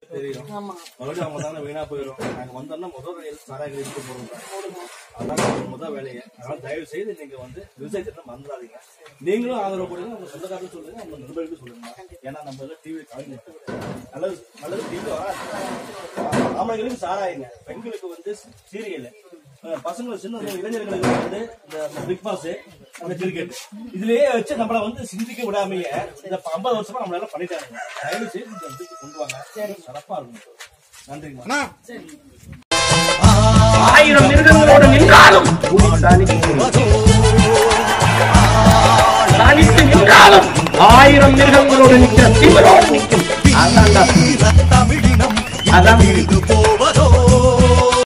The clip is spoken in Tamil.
தெரியும் ஆமா மறுபடியும் அவங்க தானே வீணா போயிடும் நாங்க வந்தோம்னா முதல் வேலையை சாராக எடுத்து போடுவோம் அதான் நம்ம முதல் வேலையை அதனால தயவு செய்து நீங்க வந்து விவசாயத்தை மறந்துடாதீங்க நீங்களும் ஆதரவு கொடுங்க உங்க சொந்தக்காரரும் சொல்லுங்க உங்க நண்பர்களுக்கும் சொல்லுங்க ஏன்னா நம்ம எல்லாம் டிவி கலைஞர் நல்லது நல்லது டிவி ஆம்பளைங்களுக்கு சாராயங்க பெண்களுக்கு வந்து சீரியல் பசங்களுக்கு சின்ன இளைஞர்களுக்கு வந்து இந்த பிக் பாஸ் அந்த கிரிக்கெட் இதுலயே வச்சு நம்மள வந்து சிந்திக்க விடாமயே இந்த ஐம்பது வருஷமா நம்மள எல்லாம் பண்ணிட்டாங்க தயவு செய்து இந்த இதுக்கு கொண்டு வாங்க சரி சிறப்பா இருக்கும் நன்றிங்கம்மா ஆயிரம் மிருகங்களோடு நின்றாலும் தனித்து நின்றாலும் ஆயிரம் மிருகங்களோடு நிற்கிற திமிரோடு நிற்கும் அதான்டா. தமிழினம் அதான் இது